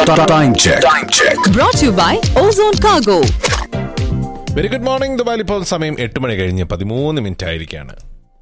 Time check. Time check. Brought to you by Ozone Cargo. Very good morning ദുബായിൽ ഇപ്പോൾ സമയം എട്ട് മണി കഴിഞ്ഞ് പതിമൂന്ന് മിനിറ്റ് ആയിരിക്കാണ്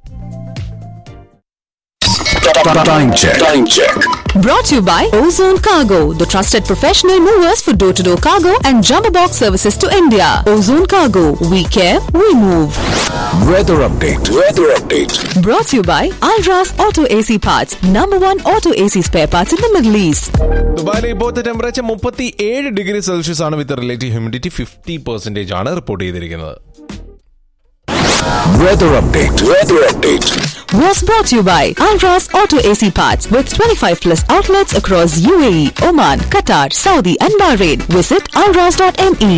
Time check. Time check. Brought to you by Ozone Cargo, the trusted professional movers for door to door cargo and jumbo box services to India. Ozone Cargo, we care, we move. Weather update. Weather update. Brought to you by Alras Auto AC Parts, number one auto AC spare parts in the Middle East. ദുബായിലെ ഇപ്പോഴത്തെ temperature മുപ്പത്തി ഏഴ് degree Celsius ആണ് with relative humidity fifty percentage ആണ് report ചെയ്തിരിക്കുന്നത് Weather update. Weather update. Was brought to you by Alras Auto AC Parts with 25 plus outlets across UAE, Oman, Qatar, Saudi, and Bahrain. Visit alras.me.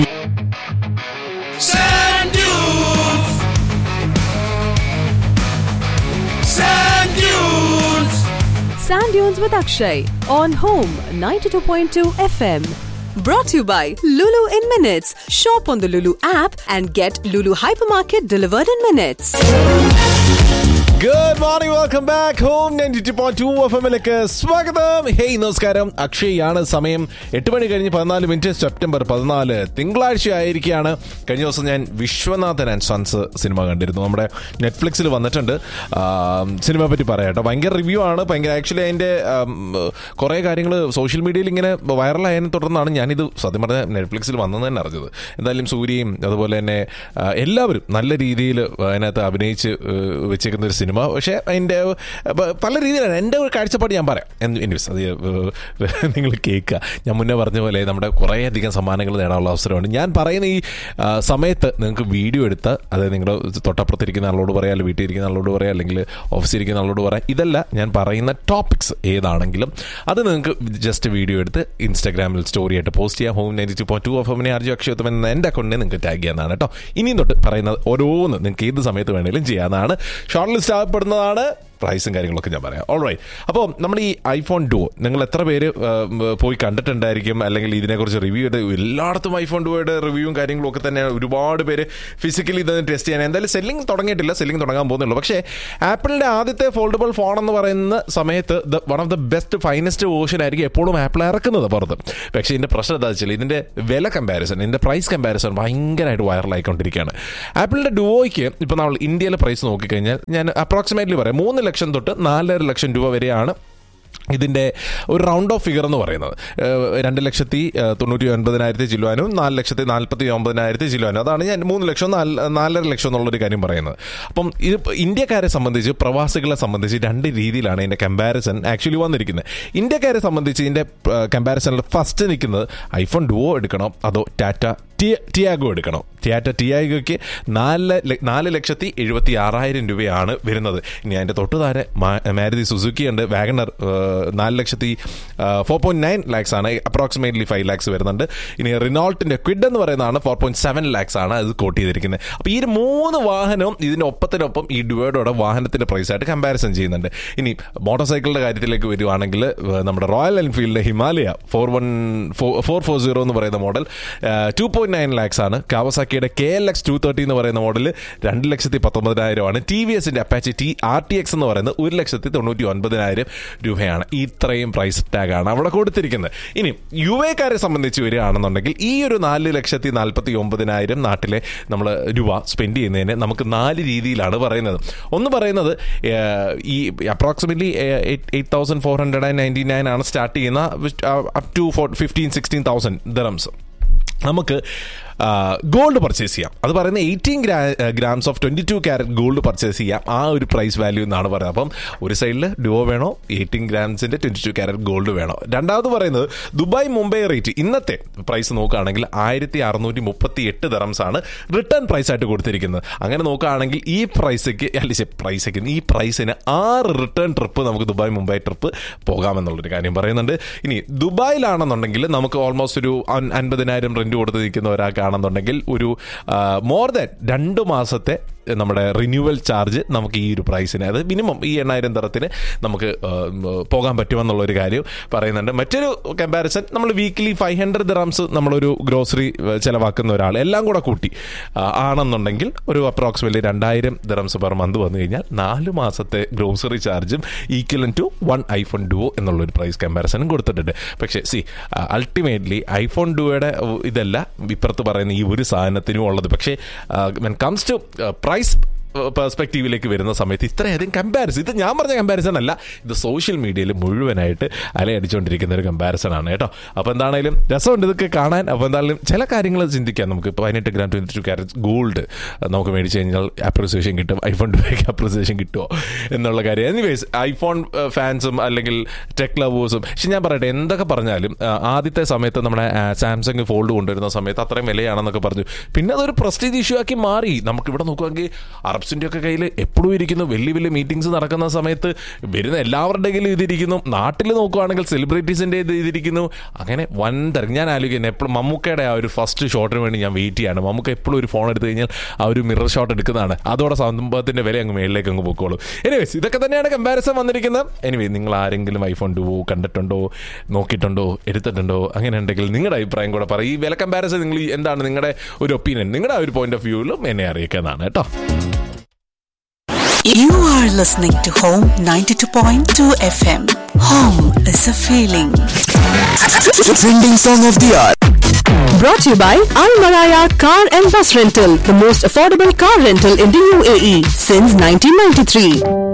Sand dunes. Sand dunes. Sand Dunes with Akshay on Home 92.2 FM. Brought to you by Lulu in Minutes. Shop on the Lulu app and get Lulu Hypermarket delivered in minutes. Good morning welcome back home ninety two point two F എമ്മിലേക്ക് സ്വാഗതം hey നമസ്കാരം അക്ഷയ് ആണ് സമയം എട്ട് മണി കഴിഞ്ഞ് പതിനാല് minute September പതിനാല് തിങ്കളാഴ്ച ആയിരിക്കുകയാണ് കഴിഞ്ഞ ദിവസം ഞാൻ വിശ്വനാഥൻ ആൻഡ് സൺസ് സിനിമ കണ്ടിരുന്നു നമ്മുടെ നെറ്റ്ഫ്ലിക്സിൽ വന്നിട്ടുണ്ട് സിനിമയെ പറ്റി പറയാം കേട്ടോ ഭയങ്കര റിവ്യൂ ആണ് ഭയങ്കര ആക്ച്വലി അതിൻ്റെ കുറേ കാര്യങ്ങൾ സോഷ്യൽ മീഡിയയിൽ ഇങ്ങനെ വൈറലായതിനെ തുടർന്നാണ് ഞാനിത് സത്യം പറഞ്ഞ നെറ്റ്ഫ്ലിക്സിൽ വന്നതെന്ന് തന്നെ അറിഞ്ഞത് എന്തായാലും സൂര്യയും അതുപോലെ തന്നെ ആ, എല്ലാവരും നല്ല രീതിയിൽ അതിനകത്ത് അഭിനയിച്ച് ഏഹ്, വെച്ചേക്കുന്ന ഒരു സിനിമ പക്ഷേ അതിൻ്റെ പ- പല രീതിയിലാണ് എൻ്റെ ഒരു കാഴ്ചപ്പാട് ഞാൻ പറയാം എനിവേസ് അത് ഏഹ്, നിങ്ങൾ കേൾക്കുക ഞാൻ മുന്നേ പറഞ്ഞ പോലെ നമ്മുടെ കുറേ അധികം സമ്മാനങ്ങൾ നേടാനുള്ള അവസരമുണ്ട് ഞാൻ പറയുന്ന ഈ ആ, സമയത്ത് നിങ്ങൾക്ക് വീഡിയോ എടുത്ത് അത് നിങ്ങളുടെ തൊട്ടപ്പുറത്തിരിക്കുന്ന ആളോട് പറയാം അല്ലെങ്കിൽ വീട്ടിൽ ഇരിക്കുന്ന ആളോട് പറയാം അല്ലെങ്കിൽ ഓഫീസിൽ ഇരിക്കുന്ന ആളോട് പറയാം ഇതല്ല ഞാൻ പറയുന്ന ടോപ്പിക്സ് ഏതാണെങ്കിലും അത് നിങ്ങൾക്ക് ജസ്റ്റ് വീഡിയോ എടുത്ത് ഇൻസ്റ്റാഗ്രാമിൽ സ്റ്റോറി ആയിട്ട് പോസ്റ്റ് ചെയ്യാം home ninety two point two F എമ്മിനെ അർജു അക്ഷയത്വം എന്ന എൻ്റെ അക്കൗണ്ടിനെ നിങ്ങൾക്ക് ടാഗ് ചെയ്യാവുന്നതാണ് കേട്ടോ ഇനിയും തൊട്ട് പറയുന്നത് ഓരോന്ന് നിങ്ങൾക്ക് ഏത് സമയത്ത് വേണമെങ്കിലും ചെയ്യാവുന്നതാണ് ഷോർട്ട് ലിസ്റ്റ് ആകപ്പെടുന്നതാണ് പ്രൈസും കാര്യങ്ങളൊക്കെ ഞാൻ പറയാം ഓൾ റൈറ്റ് അപ്പോൾ നമ്മൾ ഈ ഐഫോൺ ഡുവോ നിങ്ങൾ എത്ര പേര് ആ, ഉം, പോയി കണ്ടിട്ടുണ്ടായിരിക്കും അല്ലെങ്കിൽ ഇതിനെക്കുറിച്ച് റിവ്യൂ ചെയ്ത് എല്ലായിടത്തും ഐഫോൺ ഡുവോയുടെ റിവ്യൂവും കാര്യങ്ങളും ഒക്കെ തന്നെ ഒരുപാട് പേര് ഫിസിക്കലി ഇത് ടെസ്റ്റ് ചെയ്യാൻ എന്തായാലും സെല്ലിംഗ് തുടങ്ങിയിട്ടില്ല സെല്ലിംഗ് തുടങ്ങാൻ പോകുന്നുള്ളൂ പക്ഷേ ആപ്പിളിൻ്റെ ആദ്യത്തെ ഫോൾഡബിൾ ഫോൺ എന്ന് പറയുന്ന സമയത്ത് the one of the best finest version ആയിരിക്കും എപ്പോഴും ആപ്പിൾ ഇറക്കുന്നത് പുറത്ത് പക്ഷേ ഇതിൻ്റെ പ്രശ്നം എന്താ വെച്ചാൽ ഇതിൻ്റെ വില കമ്പാരിസൺ ഇതിൻ്റെ പ്രൈസ് കമ്പാരിസൺ ഭയങ്കരമായിട്ട് വൈറലായിക്കൊണ്ടിരിക്കുകയാണ് ആപ്പിളിൻ്റെ ഡുവോയ്ക്ക് ഇപ്പോൾ നമ്മൾ ഇന്ത്യയിലെ പ്രൈസ് നോക്കിക്കഴിഞ്ഞാൽ ഞാൻ അപ്രോക്സിമേറ്റ്ലി പറയാം മൂന്ന് ലക്ഷം തൊട്ട് നാലര ലക്ഷം രൂപ വരെയാണ് ഇതിൻ്റെ ഒരു റൗണ്ട് ഓഫ് ഫിഗർ എന്ന് പറയുന്നത് ഏഹ് രണ്ട് ലക്ഷത്തി ഏഹ് തൊണ്ണൂറ്റി ഒൻപതിനായിരത്തി ചില്ലുവാനും നാല് ലക്ഷത്തി നാൽപ്പത്തി ഒമ്പതിനായിരത്തി ചില്ലുവാനും അതാണ് ഞാൻ മൂന്ന് ലക്ഷം നാല് നാലര ലക്ഷം എന്നുള്ളൊരു കാര്യം പറയുന്നത് അപ്പം ഇത് ഇപ്പം ഇന്ത്യക്കാരെ സംബന്ധിച്ച് പ്രവാസികളെ സംബന്ധിച്ച് രണ്ട് രീതിയിലാണ് ഇതിൻ്റെ കമ്പാരിസൺ ആക്ച്വലി വന്നിരിക്കുന്നത് ഇന്ത്യക്കാരെ സംബന്ധിച്ച് ഇതിൻ്റെ കമ്പാരിസണിൽ ഫസ്റ്റ് നിൽക്കുന്നത് ഐഫോൺ ഡുവോ എടുക്കണോ അതോ ടാറ്റ ടി ടിയാഗോ എടുക്കണം ടാറ്റ ടിയാഗോയ്ക്ക് നാല് ല- നാല് ലക്ഷത്തി എഴുപത്തി ആറായിരം രൂപയാണ് വരുന്നത് ഇനി അതിൻ്റെ തൊട്ട് താരെ മാ- മാരുതി സുസുക്കി ഉണ്ട് വാഗണർ നാല് ലക്ഷത്തി ഫോർ പോയിന്റ് നയൻ ലാക്സ് ആണ് അപ്രോക്സിമേറ്റ്ലി ഫൈവ് ലാക്സ് വരുന്നുണ്ട് ഇനി റിനോൾട്ടിൻ്റെ ക്വിഡ് എന്ന് പറയുന്നതാണ് ഫോർ പോയിന്റ് സെവൻ ലാക്സ് ആണ് അത് കോട്ട് ചെയ്തിരിക്കുന്നത് അപ്പോൾ ഈ ഒരു മൂന്ന് വാഹനവും ഇതിൻ്റെ ഒപ്പത്തിനൊപ്പം ഈ ഡുവേഡോടെ വാഹനത്തിൻ്റെ പ്രൈസായിട്ട് കമ്പാരിസൺ ചെയ്യുന്നുണ്ട് ഇനി മോട്ടോർ സൈക്കിളിൻ്റെ കാര്യത്തിലേക്ക് വരുവാണെങ്കിൽ ഏഹ്, നമ്മുടെ റോയൽ എൻഫീൽഡിൻ്റെ Himalaya four one four four zero എന്ന് പറയുന്ന model two point nine lakhs ആണ് കാവസാക്കിയുടെ K L X two thirty എന്ന് പറയുന്ന മോഡൽ രണ്ട് ലക്ഷത്തി പത്തൊമ്പതിനായിരമാണ് ടി വി എസിന്റെ Apache T R T X എന്ന് പറയുന്നത് ഒരു ലക്ഷത്തി തൊണ്ണൂറ്റി ഒൻപതിനായിരം രൂപയാണ് ഇത്രയും പ്രൈസ് ടാഗാണ് അവിടെ കൊടുത്തിരിക്കുന്നത് ഇനി യു എക്കാരെ സംബന്ധിച്ച് വരികയാണെന്നുണ്ടെങ്കിൽ ഈ ഒരു നാല് ലക്ഷത്തി നാൽപ്പത്തി ഒമ്പതിനായിരം നാട്ടിലെ നമ്മൾ രൂപ സ്പെൻഡ് ചെയ്യുന്നതിന് നമുക്ക് നാല് രീതിയിലാണ് പറയുന്നത് ഒന്ന് പറയുന്നത് ഏഹ്, ഈ approximately eight thousand four hundred and ninety nine ആണ് സ്റ്റാർട്ട് ചെയ്യുന്ന up to four fifteen sixteen thousand dirhams നമുക്ക് ഗോൾഡ് പർച്ചേസ് ചെയ്യാം അത് പറയുന്നത് എയ്റ്റീൻ ഗ്രാ grams of twenty two carat gold purchase ചെയ്യാം ആ ഒരു പ്രൈസ് വാല്യൂ എന്നാണ് പറയുന്നത് അപ്പം ഒരു സൈഡിൽ ഡുവോ വേണോ എയ്റ്റീൻ ഗ്രാംസിൻ്റെ ട്വൻറ്റി ടു ക്യാരറ്റ് ഗോൾഡ് വേണോ രണ്ടാമത് പറയുന്നത് ദുബായ് മുംബൈ റേറ്റ് ഇന്നത്തെ പ്രൈസ് നോക്കുകയാണെങ്കിൽ ആയിരത്തി അറുന്നൂറ്റി മുപ്പത്തി എട്ട് ദറംസ് ആണ് റിട്ടേൺ പ്രൈസ് ആയിട്ട് കൊടുത്തിരിക്കുന്നത് അങ്ങനെ നോക്കുകയാണെങ്കിൽ ഈ പ്രൈസയ്ക്ക് അല്ല പ്രൈസയ്ക്ക് ഈ പ്രൈസിന് ആറ് റിട്ടേൺ ട്രിപ്പ് നമുക്ക് ദുബായ് മുംബൈ ട്രിപ്പ് പോകാമെന്നുള്ളൊരു കാര്യം പറയുന്നുണ്ട് ഇനി ദുബായിലാണെന്നുണ്ടെങ്കിൽ നമുക്ക് ഓൾമോസ്റ്റ് ഒരു അൻ- അൻപതിനായിരം റെന്റ് കൊടുത്ത് നിൽക്കുന്ന ഒരാൾക്കാണെന്നുണ്ടെങ്കിൽ ഒരു മോർ ദാൻ രണ്ട് മാസത്തെ നമ്മുടെ റിന്യൂവൽ ചാർജ് നമുക്ക് ഈ ഒരു പ്രൈസിന് അത് മിനിമം ഈ എണ്ണായിരം തരത്തിന് നമുക്ക് ആ, ഉം, പോകാൻ പറ്റുമെന്നുള്ള ഒരു കാര്യം പറയുന്നുണ്ട് മറ്റൊരു കമ്പാരിസൺ നമ്മൾ വീക്ക്ലി ഫൈവ് ഹൺഡ്രഡ് ദ്രാംസ് നമ്മളൊരു ഗ്രോസറി ചിലവാക്കുന്ന ഒരാൾ എല്ലാം കൂടെ കൂട്ടി ആ, ആണെന്നുണ്ടെങ്കിൽ ഒരു അപ്രോക്സിമറ്റ്ലി രണ്ടായിരം ദ്രംസ് പെർ മന്ത് വന്നു കഴിഞ്ഞാൽ നാല് മാസത്തെ ഗ്രോസറി ചാർജും equivalent to one iPhone Duo എന്നുള്ളൊരു പ്രൈസ് കമ്പാരിസണും കൊടുത്തിട്ടുണ്ട് പക്ഷേ സി അൾട്ടിമേറ്റ്ലി ഐഫോൺ ഡുവോയുടെ ഇതല്ല ഇപ്പുറത്ത് പറയുന്ന ഈ ഒരു സാധനത്തിനും ഉള്ളത് പക്ഷേ വെൻ കംസ് ടു പ്രൈസ് പെർസ്പെക്റ്റീവിലേക്ക് വരുന്ന സമയത്ത് ഇത്രയധികം കമ്പാരിസൺ ഇത് ഞാൻ പറഞ്ഞ കമ്പാരിസൺ അല്ല ഇത് സോഷ്യൽ മീഡിയയിൽ മുഴുവനായിട്ട് അലയടിച്ചുകൊണ്ടിരിക്കുന്ന ഒരു കമ്പാരിസൺ ആണ് കേട്ടോ അപ്പോൾ എന്താണെങ്കിലും രസമുണ്ട് ഇതൊക്കെ കാണാൻ അപ്പോൾ എന്തായാലും ചില കാര്യങ്ങൾ ചിന്തിക്കാം നമുക്ക് ഇപ്പോൾ പതിനെട്ട് gram twenty two carat gold നമുക്ക് മേടിച്ച് കഴിഞ്ഞാൽ അപ്രിസിയേഷൻ കിട്ടും ഐഫോൺ ടുവേക്ക് അപ്രിസിയേഷൻ കിട്ടുമോ എന്നുള്ള കാര്യം എനിവേസ് ഐഫോൺ ഫാൻസും അല്ലെങ്കിൽ ടെക് ലവേഴ്സും പക്ഷെ ഞാൻ പറയട്ടെ എന്തൊക്കെ പറഞ്ഞാലും ആ, ആദ്യത്തെ സമയത്ത് നമ്മുടെ സാംസങ് ഫോൾഡ് കൊണ്ടുവരുന്ന സമയത്ത് അത്രയും വിലയാണെന്നൊക്കെ പറഞ്ഞു പിന്നെ അതൊരു പ്രസ്റ്റീജ് ഇഷ്യൂ ആക്കി മാറി നമുക്ക് ഇവിടെ നോക്കുവാണെങ്കിൽ അറബ്സിന്റെ ഒക്കെ കയ്യിൽ എപ്പോഴും ഇരിക്കുന്നു വലിയ വലിയ മീറ്റിംഗ്സ് നടക്കുന്ന സമയത്ത് വരുന്ന എല്ലാവരുടെ കയ്യിലും ഇതിരിക്കുന്നു നാട്ടിൽ നോക്കുവാണെങ്കിൽ സെലിബ്രിറ്റീസിന്റെ ഇത് ഇതിരിക്കുന്നു അങ്ങനെ വൻ തിരക്ക് ഞാൻ ആലോചിക്കുന്നത് എപ്പോഴും മമ്മൂക്കയുടെ ആ ഒരു ഫസ്റ്റ് ഷോട്ടിന് വേണ്ടി ഞാൻ വെയിറ്റ് ചെയ്യാണ് മമ്മൂക്ക എപ്പോഴും ഒരു ഫോൺ എടുത്തു കഴിഞ്ഞാൽ ആ ഒരു മിറർ ഷോട്ട് എടുക്കുന്നതാണ് അതോടെ സംഭവത്തിന്റെ വില അങ്ങ് മേളിലേക്ക് അങ്ങ് പോയിക്കോളും എനിവേസ് ഇതൊക്കെ തന്നെയാണ് കമ്പാരിസൺ വന്നിരിക്കുന്നത് എനിവേ നിങ്ങൾ ആരെങ്കിലും ഐഫോൺ ടു കണ്ടിട്ടുണ്ടോ നോക്കിയിട്ടുണ്ടോ എടുത്തിട്ടുണ്ടോ അങ്ങനെ ഉണ്ടെങ്കിൽ നിങ്ങളുടെ അഭിപ്രായം കൂടെ പറയും ഈ വില കമ്പാരിസൺ നിങ്ങൾ ഈ എന്താണ് നിങ്ങളുടെ ഒരു ഒപ്പീനിയൻ നിങ്ങളുടെ ആ ഒരു പോയിന്റ് ഓഫ് വ്യൂവിലും എന്നെ അറിയിക്കുന്നതാണ് കേട്ടോ You are listening to Home 92.2 FM. Home is a feeling. Trending song of the hour. Brought to you by Al Maraya Car and Bus Rental, the most affordable car rental in the UAE since 1993.